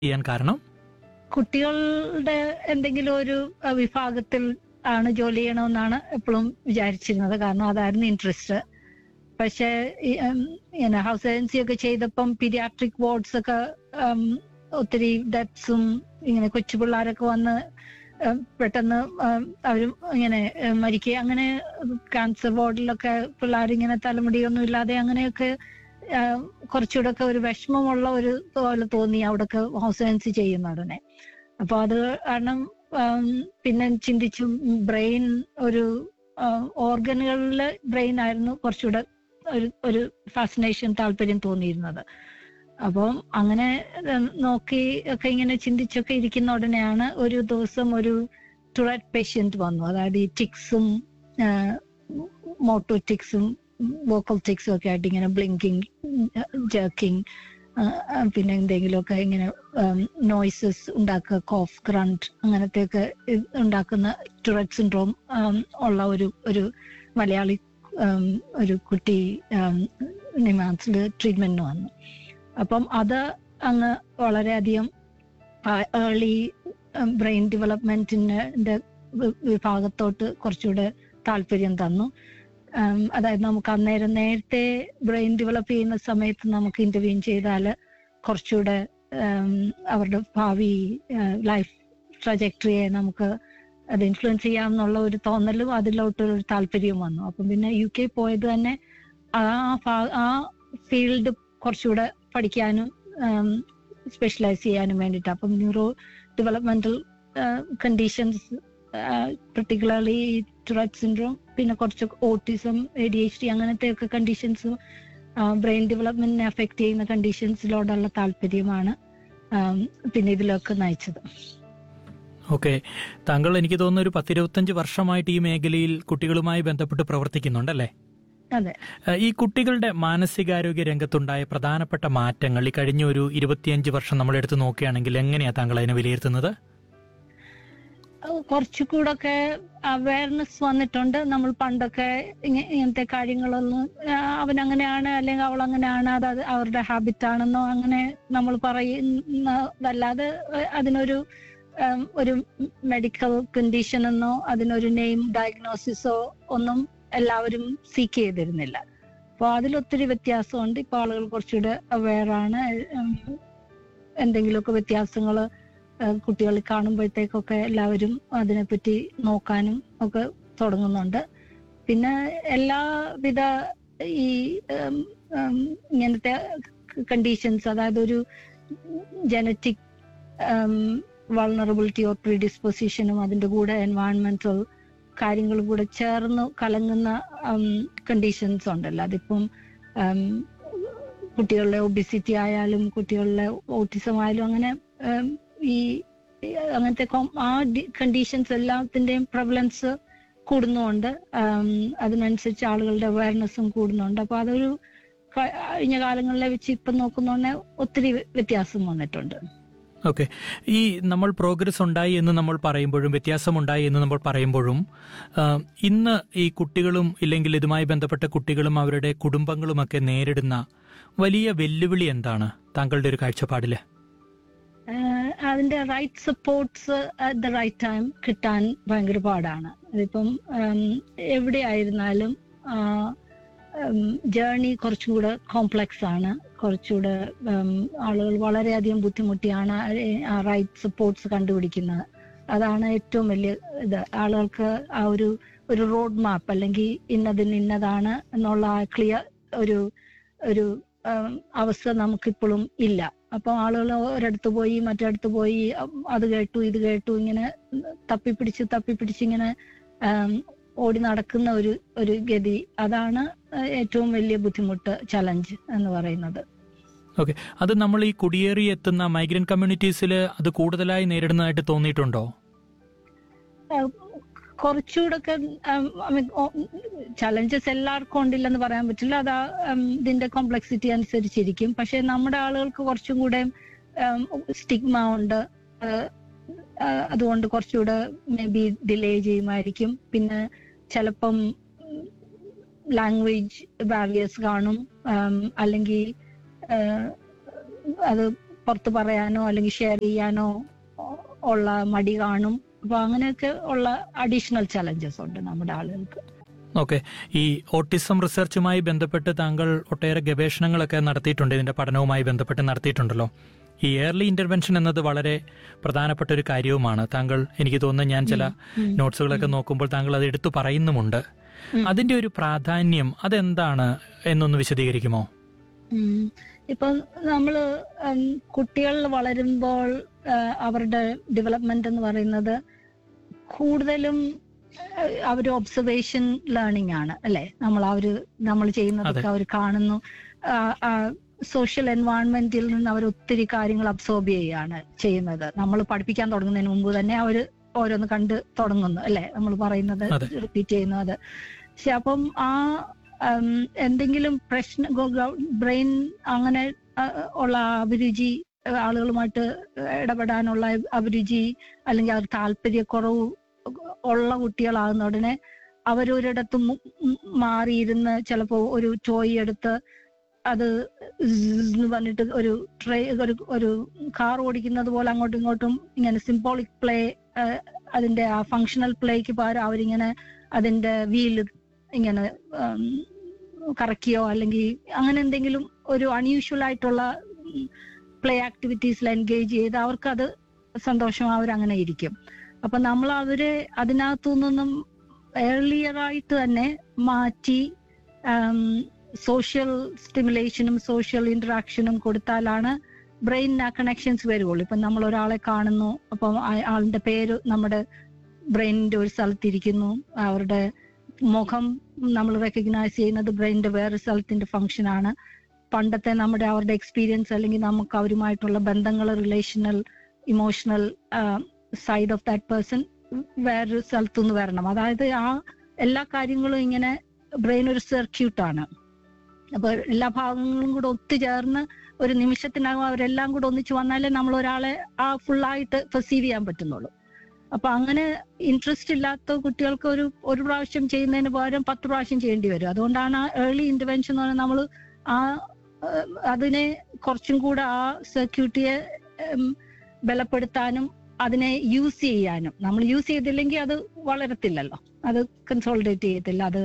ചെയ്യാൻ കാരണം കുട്ടികളുടെ എന്തെങ്കിലും ഒരു അഹ്, വിഭാഗത്തിൽ ആണ് ജോലി ചെയ്യണമെന്നാണ് എപ്പോഴും വിചാരിച്ചിരുന്നത് കാരണം അതായിരുന്നു ഇൻട്രസ്റ്റ് പക്ഷേ ഈ, ഉം, ഇങ്ങനെ ഹൗസ് ഏജൻസി ഒക്കെ ചെയ്തപ്പം പീഡിയാട്രിക് വാർഡ്സ് ഒക്കെ ഉം, ഒത്തിരി ഡെത്സും ഇങ്ങനെ കൊച്ചു പിള്ളേരൊക്കെ വന്ന് ഉം, പെട്ടെന്ന് ഉം, അവരും ഇങ്ങനെ ഉം, മരിക്കുക അങ്ങനെ ക്യാൻസർ വാർഡിലൊക്കെ പിള്ളേരിങ്ങനെ തലമുടിയൊന്നും ഇല്ലാതെ അങ്ങനെയൊക്കെ ഉം, കുറച്ചുകൂടെ ഒക്കെ ഒരു വിഷമമുള്ള ഒരു പോലെ തോന്നി അവിടെയൊക്കെ ഹൗസ് ഏജൻസി ചെയ്യുന്ന ഉടനെ അപ്പൊ അത് കാരണം ഉം, പിന്നെ ചിന്തിച്ചു ബ്രെയിൻ ഒരു ഓർഗനുകളിലെ ബ്രെയിൻ ആയിരുന്നു കുറച്ചുകൂടെ ഒരു ഒരു ഫാസിനേഷൻ താല്പര്യം തോന്നിയിരുന്നത് അപ്പം അങ്ങനെ ഉം, നോക്കി ഒക്കെ ഇങ്ങനെ ചിന്തിച്ചൊക്കെ ഇരിക്കുന്ന ഉടനെയാണ് ഒരു ദിവസം ഒരു ടുററ്റ് പേഷ്യന്റ് വന്നു അതായത് ഈ ടിക്സും മോട്ടോ ടിക്സും വോക്കൽ ടിക്സും ഒക്കെ ആയിട്ട് ഇങ്ങനെ ബ്ലിങ്കിങ് ജർക്കിങ് പിന്നെ എന്തെങ്കിലുമൊക്കെ ഇങ്ങനെ നോയ്സസ് ഉണ്ടാക്കുക കോഫ് ഗ്രണ്ട് അങ്ങനത്തെയൊക്കെ ഇത് ഉണ്ടാക്കുന്ന ടുററ്റ് സിൻഡ്രോം ഉള്ള ഒരു ഒരു മലയാളി ഉം, ഒരു കുട്ടി നിമാൻസിൽ ട്രീറ്റ്മെന്റിന് വന്നു അപ്പം അത് അങ്ങ് വളരെയധികം ഏർലി ബ്രെയിൻ ഡെവലപ്മെന്റിന്റെ വിഭാഗത്തോട്ട് കുറച്ചുകൂടെ താല്പര്യം തന്നു ഉം, അതായത് നമുക്ക് അന്നേരം നേരത്തെ ബ്രെയിൻ ഡെവലപ്പ് ചെയ്യുന്ന സമയത്ത് നമുക്ക് ഇന്റർവ്യൂ ചെയ്താൽ കുറച്ചുകൂടെ ഉം, അവരുടെ ഭാവി ലൈഫ് ട്രജക്ടറിയെ നമുക്ക് അത് ഇൻഫ്ലുവൻസ് ചെയ്യാമെന്നുള്ള ഒരു തോന്നലും അതിലോട്ട് ഒരു താല്പര്യവും വന്നു അപ്പം പിന്നെ യു കെ പോയത് തന്നെ ആ ഭാ- ആ ഫീൽഡ് കുറച്ചുകൂടെ പഠിക്കാനും സ്പെഷ്യലൈസ് ചെയ്യാനും വേണ്ടിയിട്ട് അപ്പം neuro developmental conditions particularly Tourette syndrome പിന്നെ കുറച്ച് autism A D H D അങ്ങനത്തെ ഒക്കെ കണ്ടീഷൻസും ബ്രെയിൻ ഡെവലപ്മെന്റിനെ അഫക്ട് ചെയ്യുന്ന കണ്ടീഷൻസിലോടുള്ള താല്പര്യമാണ് ആം, പിന്നെ ഇതിലൊക്കെ നയിച്ചത് ഓക്കെ താങ്കൾ എനിക്ക് തോന്നുന്നു ഒരു പത്തിരുപത്തഞ്ച് വർഷമായിട്ട് ഈ മേഖലയിൽ കുട്ടികളുമായി ബന്ധപ്പെട്ട് പ്രവർത്തിക്കുന്നുണ്ടല്ലേ അതെ ഏഹ് ഈ കുട്ടികളുടെ മാനസികാരോഗ്യ രംഗത്തുണ്ടായ പ്രധാനപ്പെട്ട മാറ്റങ്ങൾ ഈ കഴിഞ്ഞ ഒരു ഇരുപത്തിയഞ്ച് വർഷം നമ്മൾ എടുത്ത് നോക്കുകയാണെങ്കിൽ എങ്ങനെയാ താങ്കൾ അതിനെ വിലയിരുത്തുന്നത് അത് കുറച്ചുകൂടൊക്കെ അവയർനെസ് വന്നിട്ടുണ്ട് നമ്മൾ പണ്ടൊക്കെ ഇങ്ങ- ഇങ്ങനത്തെ കാര്യങ്ങളൊന്നും ആ, അവൻ അങ്ങനെയാണ് അല്ലെങ്കിൽ അവൾ അങ്ങനെയാണ് അത് അത് അവരുടെ ഹാബിറ്റ് ആണെന്നോ അങ്ങനെ നമ്മൾ പറയുന്നതല്ലാതെ അതിനൊരു ഉം, ഒരു മെഡിക്കൽ കണ്ടീഷൻ എന്നോ അതിനൊരു നെയിം ഡയഗ്നോസിസോ ഒന്നും എല്ലാവരും സീക്ക് ചെയ്തിരുന്നില്ല അപ്പോൾ അതിലൊത്തിരി വ്യത്യാസമുണ്ട് ഇപ്പോൾ ആളുകൾ കുറച്ചുകൂടെ അവെയറാണ് എന്തെങ്കിലുമൊക്കെ വ്യത്യാസങ്ങൾ കുട്ടികൾ കാണുമ്പോഴത്തേക്കൊക്കെ എല്ലാവരും അതിനെപ്പറ്റി നോക്കാനും ഒക്കെ തുടങ്ങുന്നുണ്ട് പിന്നെ എല്ലാവിധ ഈ ഉം, ഉം, ഇങ്ങനത്തെ കണ്ടീഷൻസ് അതായത് ഒരു ജനറ്റിക് വൾണറബിലിറ്റി ഓർ പ്രീഡിസ്പൊസിഷനും അതിന്റെ കൂടെ എൻവയൺമെന്റൽ കാര്യങ്ങളും കൂടെ ചേർന്ന് കലങ്ങുന്ന കണ്ടീഷൻസ് ഉണ്ടല്ലോ അതിപ്പം ഉം, കുട്ടികളുടെ ഒബിസിറ്റി ആയാലും കുട്ടികളുടെ ഓട്ടിസം ആയാലും അങ്ങനെ ഉം, ഈ ഈ അങ്ങനത്തെ കോം- ആ കണ്ടീഷൻസ് എല്ലാത്തിന്റെയും പ്രവലൻസ് കൂടുന്നുണ്ട് ഉം, അതിനനുസരിച്ച് ആളുകളുടെ അവയർനെസ്സും കൂടുന്നുണ്ട് അപ്പൊ അതൊരു ക- കഴിഞ്ഞ കാലങ്ങളിലെ വെച്ച് ഇപ്പം നോക്കുന്നോണ്ട് ഒത്തിരി വ്യത്യാസം വന്നിട്ടുണ്ട് ഓക്കെ ഈ നമ്മൾ പ്രോഗ്രസ് ഉണ്ടായി എന്ന് നമ്മൾ പറയുമ്പോഴും വ്യത്യാസമുണ്ടായി എന്ന് നമ്മൾ പറയുമ്പോഴും ആ, ഇന്ന് ഈ കുട്ടികളും ഇല്ലെങ്കിൽ ഇതുമായി ബന്ധപ്പെട്ട കുട്ടികളും അവരുടെ കുടുംബങ്ങളുമൊക്കെ നേരിടുന്ന വലിയ വെല്ലുവിളി എന്താണ് താങ്കളുടെ ഒരു കാഴ്ചപ്പാടില് ആഹ് അതിന്റെ right supports at the right time കിട്ടാൻ ഭയങ്കര പാടാണ് അതിപ്പം ഉം, എവിടെയായിരുന്നാലും ജേർണി കുറച്ചും കൂടെ കോംപ്ലക്സ് ആണ് കുറച്ചുകൂടെ ഉം, ആളുകൾ വളരെയധികം ബുദ്ധിമുട്ടിയാണ് ആ റൈറ്റ് സപ്പോർട്ട്സ് കണ്ടുപിടിക്കുന്നത് അതാണ് ഏറ്റവും വലിയ ഇത് ആളുകൾക്ക് ആ ഒരു ഒരു റോഡ് മാപ്പ് അല്ലെങ്കിൽ ഇന്നതിന് ഇന്നതാണ് എന്നുള്ള ക്ലിയർ ഒരു ഒരു ഉം, അവസ്ഥ നമുക്കിപ്പോഴും ഇല്ല അപ്പൊ ആളുകൾ ഒരിടത്ത് പോയി മറ്റൊരിടത്ത് പോയി ഉം, അത് കേട്ടു ഇത് കേട്ടു ഇങ്ങനെ തപ്പിപ്പിടിച്ച് തപ്പിപ്പിടിച്ച് ഇങ്ങനെ ഉം, ഓടി നടക്കുന്ന ഒരു ഒരു ഗതി അതാണ് ഏറ്റവും വലിയ ബുദ്ധിമുട്ട് ചലഞ്ച് എന്ന് പറയുന്നത് ഓക്കെ അത് നമ്മൾ ഈ കുടിയേറി എത്തുന്ന മൈഗ്രന്റ് കമ്മ്യൂണിറ്റീസിൽ അത് കൂടുതലായി നേരിടുന്നതായിട്ട് തോന്നിയിട്ടുണ്ടോ കുറച്ചുകൂടൊക്കെ ചലഞ്ചസ് എല്ലാവർക്കും ഉണ്ടില്ലെന്ന് പറയാൻ പറ്റില്ല അത് ആ, ഉം, ഇതിന്റെ കോംപ്ലക്സിറ്റി അനുസരിച്ചിരിക്കും പക്ഷെ നമ്മുടെ ആളുകൾക്ക് കുറച്ചും കൂടെ സ്റ്റിഗ്മ ഉണ്ട് ആ, ആ, അതുകൊണ്ട് കുറച്ചുകൂടെ മേ ബി ഡിലേ ചെയ്യുമായിരിക്കും പിന്നെ ചിലപ്പം ലാംഗ്വേജ് ബാരിയേഴ്സ് കാണും ഉം, അല്ലെങ്കിൽ ആ, അത് പുറത്ത് പറയാനോ അല്ലെങ്കിൽ ഷെയർ ചെയ്യാനോ ഉള്ള മടി കാണും അപ്പൊ അങ്ങനെയൊക്കെ ഉള്ള അഡീഷണൽ ചലഞ്ചസ് ഉണ്ട് നമ്മുടെ ആളുകൾക്ക് ഓക്കെ ഈ ഓട്ടിസം റിസർച്ചുമായി ബന്ധപ്പെട്ട് താങ്കൾ ഒട്ടേറെ ഗവേഷണങ്ങളൊക്കെ നടത്തിയിട്ടുണ്ട് ഇതിന്റെ പഠനവുമായി ബന്ധപ്പെട്ട് നടത്തിയിട്ടുണ്ടല്ലോ ഈ ഏർലി ഇന്റർവെൻഷൻ എന്നത് വളരെ പ്രധാനപ്പെട്ട ഒരു കാര്യവുമാണ് താങ്കൾ എനിക്ക് തോന്നുന്നു ഞാൻ ചില ഉം. നോട്ട്സുകളൊക്കെ നോക്കുമ്പോൾ താങ്കൾ അത് എടുത്തു പറയുന്നുമുണ്ട് ഉം. അതിന്റെ ഒരു പ്രാധാന്യം അതെന്താണ് എന്നൊന്ന് വിശദീകരിക്കുമോ ഉം. ഇപ്പൊ നമ്മള് ഉം, കുട്ടികൾ വളരുമ്പോൾ ആ, അവരുടെ ഡെവലപ്മെന്റ് എന്ന് പറയുന്നത് കൂടുതലും അവർ ഒബ്സർവേഷൻ ലേണിംഗ് ആണ് അല്ലെ നമ്മൾ അവര് നമ്മൾ ചെയ്യുന്നതൊക്കെ അവർ കാണുന്നു സോഷ്യൽ എൻവയോൺമെന്റിൽ നിന്ന് അവർ ഒത്തിരി കാര്യങ്ങൾ അബ്സോർബ് ചെയ്യുകയാണ് ചെയ്യുന്നത് നമ്മൾ പഠിപ്പിക്കാൻ തുടങ്ങുന്നതിന് മുമ്പ് തന്നെ അവർ ഓരോന്ന് കണ്ട് തുടങ്ങുന്നു അല്ലെ നമ്മൾ പറയുന്നത് അതെ. റിപ്പീറ്റ് ചെയ്യുന്നത് പക്ഷെ അപ്പം ആ ഉം, എന്തെങ്കിലും പ്രശ്ന ബ്രെയിൻ അങ്ങനെ ആ, ഉള്ള അഭിരുചി ആ, ആളുകളുമായിട്ട് ഇടപെടാനുള്ള അഭിരുചി അല്ലെങ്കിൽ അവർ താല്പര്യക്കുറവ് ഉള്ള കുട്ടികളാകുന്ന ഉടനെ അവരൊരിടത്ത് മു- ഉം മാറിയിരുന്ന് ചിലപ്പോ ഒരു ടോയ് എടുത്ത് അത് zzz എന്ന് പറഞ്ഞിട്ട് ഒരു ട്രേ ഒരു ഒരു കാർ ഓടിക്കുന്നത് പോലെ അങ്ങോട്ടും ഇങ്ങോട്ടും ഇങ്ങനെ സിംബോളിക് പ്ലേ അതിന്റെ ആ ഫങ്ഷണൽ പ്ലേക്ക് പകരം അവരിങ്ങനെ അതിന്റെ വീല് ഇങ്ങനെ ഉം, കറക്കിയോ അല്ലെങ്കിൽ അങ്ങനെ എന്തെങ്കിലും ഒരു അൺയൂഷ്വൽ ആയിട്ടുള്ള പ്ലേ ആക്ടിവിറ്റീസിൽ എൻഗേജ് ചെയ്ത് അവർക്കത് സന്തോഷം അവരങ്ങനെ ഇരിക്കും അപ്പൊ നമ്മൾ അവരെ അതിനകത്തു നിന്നും ഏർലിയർ ആയിട്ട് തന്നെ മാറ്റി സോഷ്യൽ സ്റ്റിമുലേഷനും സോഷ്യൽ ഇന്ററാക്ഷനും കൊടുത്താലാണ് ബ്രെയിൻ ആ കണക്ഷൻസ് വരുള്ളൂ ഇപ്പൊ നമ്മൾ ഒരാളെ കാണുന്നു അപ്പം ആ- ആളിന്റെ പേര് നമ്മുടെ ബ്രെയിനിന്റെ ഒരു സ്ഥലത്തിരിക്കുന്നു അവരുടെ മുഖം നമ്മൾ റെക്കഗ്നൈസ് ചെയ്യുന്നത് ബ്രെയിനിന്റെ വേറെ സ്ഥലത്തിന്റെ ഫംഗ്ഷൻ ആണ് പണ്ടത്തെ നമ്മുടെ അവരുടെ എക്സ്പീരിയൻസ് അല്ലെങ്കിൽ നമുക്ക് അവരുമായിട്ടുള്ള ബന്ധങ്ങൾ relational emotional side of that person വേറൊരു സ്ഥലത്തുനിന്ന് വരണം അതായത് ആ എല്ലാ കാര്യങ്ങളും ഇങ്ങനെ ബ്രെയിൻ ഒരു സർക്യൂട്ട് ആണ് അപ്പൊ എല്ലാ ഭാഗങ്ങളും കൂടെ ഒത്തുചേർന്ന് ഒരു നിമിഷത്തിനകം അവരെല്ലാം കൂടെ ഒന്നിച്ച് വന്നാലേ നമ്മൾ ഒരാളെ ആ ഫുള്ളായിട്ട് പെർസീവ് ചെയ്യാൻ പറ്റുന്നുള്ളൂ അപ്പൊ അങ്ങനെ ഇൻട്രസ്റ്റ് ഇല്ലാത്ത കുട്ടികൾക്ക് ഒരു ഒരു പ്രാവശ്യം ചെയ്യുന്നതിന് പകരം പത്ത് പ്രാവശ്യം ചെയ്യേണ്ടി വരും അതുകൊണ്ടാണ് ആ ഏർലി ഇന്റർവെൻഷൻ എന്ന് പറയുന്നത് നമ്മൾ ആ ഏഹ്, അതിനെ കുറച്ചും കൂടെ ആ സർക്യൂട്ടിയെ ബലപ്പെടുത്താനും അതിനെ യൂസ് ചെയ്യാനും നമ്മൾ യൂസ് ചെയ്തില്ലെങ്കിൽ അത് വളരത്തില്ലല്ലോ അത് കൺസോളിഡേറ്റ് ചെയ്യത്തില്ല അത്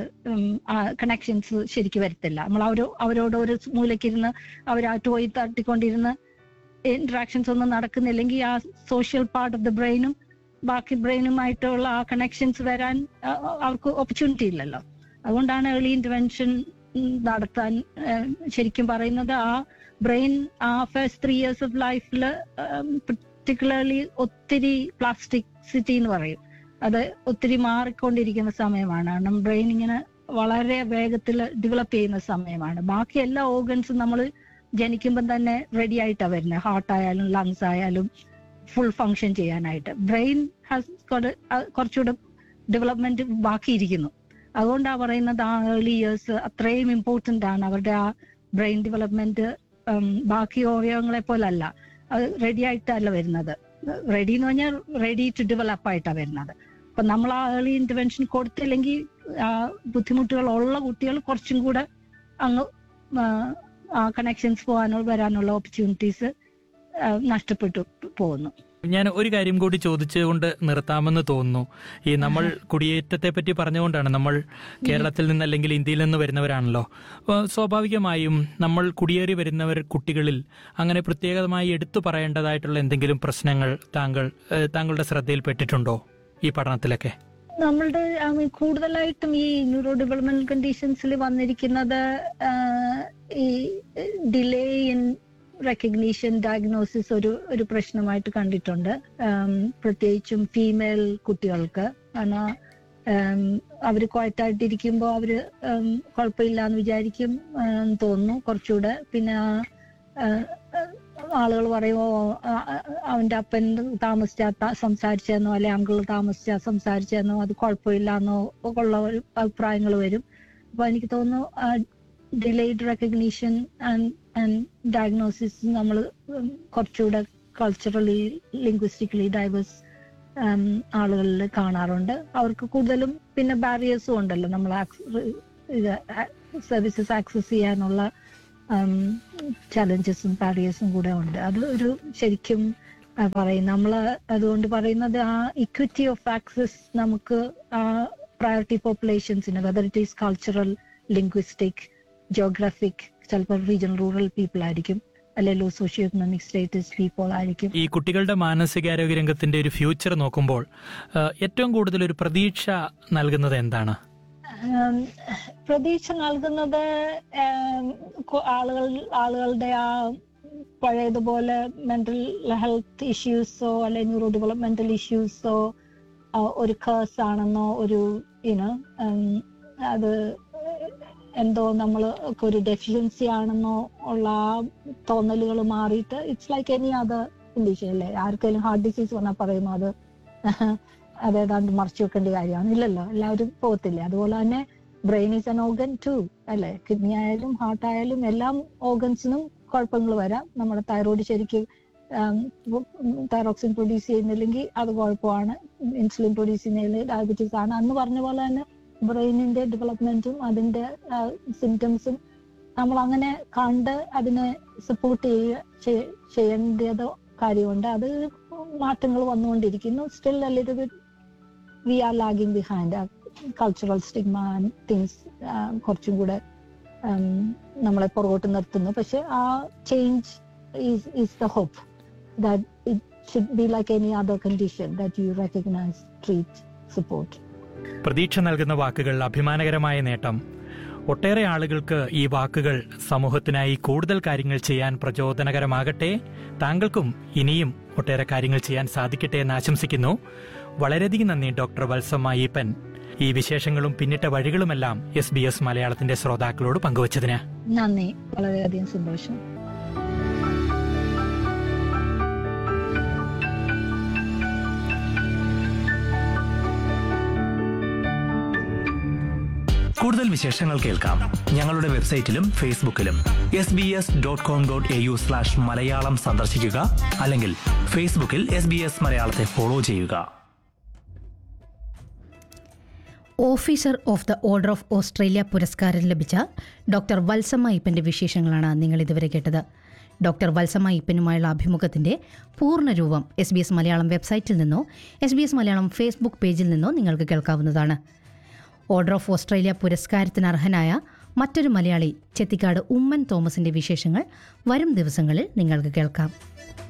കണക്ഷൻസ് ശരിക്ക് വരത്തില്ല നമ്മൾ അവരോ അവരോട് ഒരു മൂലക്കിരുന്ന് അവർ ആ ടോയ് തട്ടിക്കൊണ്ടിരുന്ന് ഇന്ററാക്ഷൻസ് ഒന്നും നടക്കുന്നില്ലെങ്കിൽ ആ സോഷ്യൽ പാർട്ട് ഓഫ് ദ ബ്രെയിനും ബാക്കി ബ്രെയിനുമായിട്ടുള്ള ആ കണക്ഷൻസ് വരാൻ ആ, അവർക്ക് ഓപ്പർച്യൂണിറ്റി ഇല്ലല്ലോ അതുകൊണ്ടാണ് ഏർലി ഇന്റർവെൻഷൻ നടത്താൻ ഏഹ്, ശരിക്കും പറയുന്നത് ആ ബ്രെയിൻ ആ ഫസ്റ്റ് ത്രീ ഇയേഴ്സ് ഓഫ് ലൈഫിൽ പർട്ടിക്കുലർലി ഒത്തിരി പ്ലാസ്റ്റിക് എന്ന് പറയും അത് ഒത്തിരി മാറിക്കൊണ്ടിരിക്കുന്ന സമയമാണ് കാരണം ബ്രെയിൻ ഇങ്ങനെ വളരെ വേഗത്തിൽ ഡെവലപ്പ് ചെയ്യുന്ന സമയമാണ് ബാക്കി എല്ലാ ഓർഗൻസും നമ്മൾ ജനിക്കുമ്പം തന്നെ റെഡി ആയിട്ടാണ് വരുന്നത് ഹാർട്ട് ആയാലും ലങ്സ് ആയാലും ഫുൾ ഫങ്ഷൻ ചെയ്യാനായിട്ട് ബ്രെയിൻ ഹാസ് കുറച്ചുകൂടെ ഡെവലപ്മെന്റ് ബാക്കിയിരിക്കുന്നു അതുകൊണ്ടാണ് പറയുന്നത് ആ ഏർലി ഇയേഴ്സ് അത്രയും ഇമ്പോർട്ടന്റ് ആണ് അവരുടെ ആ ബ്രെയിൻ ഡെവലപ്മെന്റ് ബാക്കി അവയവങ്ങളെ പോലല്ല അത് റെഡി ആയിട്ടല്ല വരുന്നത് റെഡി എന്ന് പറഞ്ഞാൽ റെഡി ടു ഡെവലപ്പ് ആയിട്ടാണ് വരുന്നത് അപ്പൊ നമ്മൾ ആ ഏർലി ഇന്റർവെൻഷൻ കൊടുത്തില്ലെങ്കിൽ ആ ബുദ്ധിമുട്ടുകൾ ഉള്ള കുട്ടികൾ കുറച്ചും കൂടെ അങ്ങ് ആ, ആ കണക്ഷൻസ് പോകാനോ വരാനുള്ള ഓപ്പർച്യൂണിറ്റീസ് നഷ്ടപ്പെട്ടു പോകുന്നു ഞാൻ ഒരു കാര്യം കൂടി ചോദിച്ചുകൊണ്ട് നിർത്താമെന്ന് തോന്നുന്നു ഈ നമ്മൾ കുടിയേറ്റത്തെ പറ്റി പറഞ്ഞുകൊണ്ടാണ് നമ്മൾ കേരളത്തിൽ നിന്ന് അല്ലെങ്കിൽ ഇന്ത്യയിൽ നിന്ന് വരുന്നവരാണല്ലോ അപ്പോൾ സ്വാഭാവികമായും നമ്മൾ കുടിയേറി വരുന്നവർ കുട്ടികളിൽ അങ്ങനെ പ്രത്യേകമായി എടുത്തു പറയേണ്ടതായിട്ടുള്ള എന്തെങ്കിലും പ്രശ്നങ്ങൾ താങ്കൾ ഏഹ്, താങ്കളുടെ ശ്രദ്ധയിൽപ്പെട്ടിട്ടുണ്ടോ ഈ പഠനത്തിലൊക്കെ നമ്മളുടെ I mean, കൂടുതലായിട്ടും ഈ ന്യൂറോ ഡെവലപ്മെന്റ് കണ്ടീഷൻസിൽ വന്നിരിക്കുന്നത് ആ, ഈ ഡിലേ ഇൻ റെക്കഗ്നീഷൻ ഡയഗ്നോസിസ് ഒരു ഒരു പ്രശ്നമായിട്ട് കണ്ടിട്ടുണ്ട് ആം, പ്രത്യേകിച്ചും ഫീമെയിൽ കുട്ടികൾക്ക് കാരണം ആം, അവര് ക്വയറ്റായിട്ടിരിക്കുമ്പോൾ അവര് ആം, കുഴപ്പമില്ല എന്ന് വിചാരിക്കും ആം, തോന്നുന്നു കുറച്ചുകൂടെ പിന്നെ ആ, ആ, ആളുകൾ പറയുമോ അവന്റെ അപ്പൻ താമസിച്ച സംസാരിച്ചെന്നോ അല്ലെ അങ്കിൾ താമസിച്ച സംസാരിച്ചെന്നോ അത് കുഴപ്പമില്ല എന്നോ ഉള്ള ഒരു അഭിപ്രായങ്ങൾ വരും അപ്പൊ എനിക്ക് തോന്നുന്നു ഡിലേഡ് റെക്കഗ്നീഷൻ ആൻഡ് ഡയഗ്നോസിസ് നമ്മൾ കുറച്ചുകൂടെ കൾച്ചറലി ലിംഗ്വിസ്റ്റിക്കലി ഡൈവേഴ്സ് ആളുകളിൽ കാണാറുണ്ട് അവർക്ക് കൂടുതലും പിന്നെ ബാരിയേഴ്സും ഉണ്ടല്ലോ നമ്മൾ സർവീസസ് ആക്സസ് ചെയ്യാനുള്ള ചലഞ്ചസും ബാരിയേഴ്സും കൂടെ ഉണ്ട് അത് ഒരു ശരിക്കും ആ, പറയും നമ്മൾ അതുകൊണ്ട് പറയുന്നത് ആ ഇക്വിറ്റി ഓഫ് ആക്സസ് നമുക്ക് ആ പ്രയോറിറ്റി പോപ്പുലേഷൻസിന് whether it is cultural linguistic geographic ചിലപ്പോൾ റീജിയണൽ റൂറൽ പീപ്പിൾ ആയിരിക്കും അല്ലെങ്കിൽ സോഷ്യോ എക്കണോമിക് സ്റ്റേറ്റസ് പീപ്പിൾ ആയിരിക്കും ഈ കുട്ടികളുടെ മാനസികാരോഗ്യ രംഗത്തിന്റെ ഒരു ഫ്യൂച്ചർ നോക്കുമ്പോൾ ആ, ഏറ്റവും കൂടുതൽ ഒരു പ്രതീക്ഷ നൽകുന്നത് എന്താണ് ഉം, പ്രതീക്ഷ നൽകുന്നത് ഉം, കു- ആളുകൾ ആളുകളുടെ ആ പഴയതുപോലെ മെന്റൽ ഹെൽത്ത് ഇഷ്യൂസോ അല്ലെ ന്യൂറോ ഡെവലപ്മെന്റൽ ഇഷ്യൂസോ ഒരു കേഴ്സ് ആണെന്നോ ഒരു യുനോ അത് എന്തോ നമ്മൾ ഒരു ഡെഫിഷ്യൻസി ആണെന്നോ ഉള്ള ആ തോന്നലുകൾ മാറിയിട്ട് it's like any other condition അല്ലേ ആർക്കെങ്കിലും ഹാർട്ട് ഡിസീസ് വന്നാൽ പറയുന്നു അത് അതേതാണ്ട് മറച്ചു വെക്കേണ്ട കാര്യമാണ് ഇല്ലല്ലോ എല്ലാവരും പോകത്തില്ലേ അതുപോലെ തന്നെ brain is an organ too അല്ലെ കിഡ്നി ആയാലും ഹാർട്ട് ആയാലും എല്ലാം ഓർഗൻസിനും കുഴപ്പങ്ങൾ വരാം നമ്മുടെ തൈറോയ്ഡ് ശരിക്കും തൈറോക്സിൻ പ്രൊഡ്യൂസ് ചെയ്യുന്നില്ലെങ്കിൽ അത് കുഴപ്പമാണ് ഇൻസുലിൻ പ്രൊഡ്യൂസ് ചെയ്യുന്നതിൽ ഡയബറ്റീസ് ആണ് അന്ന് പറഞ്ഞ പോലെ തന്നെ ബ്രെയിനിന്റെ ഡെവലപ്മെന്റും അതിന്റെ സിംറ്റംസും നമ്മൾ അങ്ങനെ കണ്ട് അതിനെ സപ്പോർട്ട് ചെയ്യുക ചെയ്യ- ചെയ്യേണ്ടത് കാര്യമുണ്ട് അത് മാറ്റങ്ങൾ വന്നുകൊണ്ടിരിക്കുന്നു still little bit we are lagging behind cultural stigma things കുറച്ചും കൂടെ ഉം, നമ്മളെ പുറകോട്ട് നിർത്തുന്നു പക്ഷെ ആ change is is the hope that it should be like any other condition that you recognise treat support പ്രതീക്ഷ നൽകുന്ന വാക്കുകൾ അഭിമാനകരമായ നേട്ടം ഒട്ടേറെ ആളുകൾക്ക് ഈ വാക്കുകൾ സമൂഹത്തിനായി കൂടുതൽ കാര്യങ്ങൾ ചെയ്യാൻ പ്രചോദനകരമാകട്ടെ താങ്കൾക്കും ഇനിയും ഒട്ടേറെ കാര്യങ്ങൾ ചെയ്യാൻ സാധിക്കട്ടെ എന്ന് ആശംസിക്കുന്നു വളരെയധികം നന്ദി ഡോക്ടർ വത്സമ്മ ഈപ്പൻ ഈ വിശേഷങ്ങളും പിന്നിട്ട വഴികളുമെല്ലാം എസ് ബി എസ് മലയാളത്തിന്റെ ശ്രോതാക്കളോട് പങ്കുവച്ചതിന് നന്ദി വളരെയധികം സന്തോഷം കൂടുതൽ വിശേഷങ്ങൾ കേൾക്കാം ഞങ്ങളുടെ വെബ്സൈറ്റിലും ഫേസ്ബുക്കിലും S B S dot com dot A U slash Malayalam സന്ദർശിക്കുക അല്ലെങ്കിൽ ഫേസ്ബുക്കിൽ എസ് ബി എസ് മലയാളത്തെ ഫോളോ ചെയ്യുക officer of the order of Australia പുരസ്കാരം ലഭിച്ച ഡോക്ടർ വത്സമ്മ ഇപ്പൻ്റെ വിശേഷങ്ങളാണ് നിങ്ങൾ ഇതുവരെ കേട്ടത് ഡോക്ടർ വത്സമ്മ ഇപ്പനുമായുള്ള അഭിമുഖത്തിൻ്റെ പൂർണ്ണരൂപം എസ് ബി എസ് മലയാളം വെബ്സൈറ്റിൽ നിന്നോ S B S Malayalam Facebook പേജിൽ നിന്നോ നിങ്ങൾക്ക് കേൾക്കാവുന്നതാണ് ഓർഡർ ഓഫ് ഓസ്ട്രേലിയ പുരസ്കാരത്തിന് അർഹനായ മറ്റൊരു മലയാളി ചെത്തിക്കാട് ഉമ്മൻ തോമസിന്റെ വിശേഷങ്ങൾ വരും ദിവസങ്ങളിൽ നിങ്ങൾക്ക് കേൾക്കാം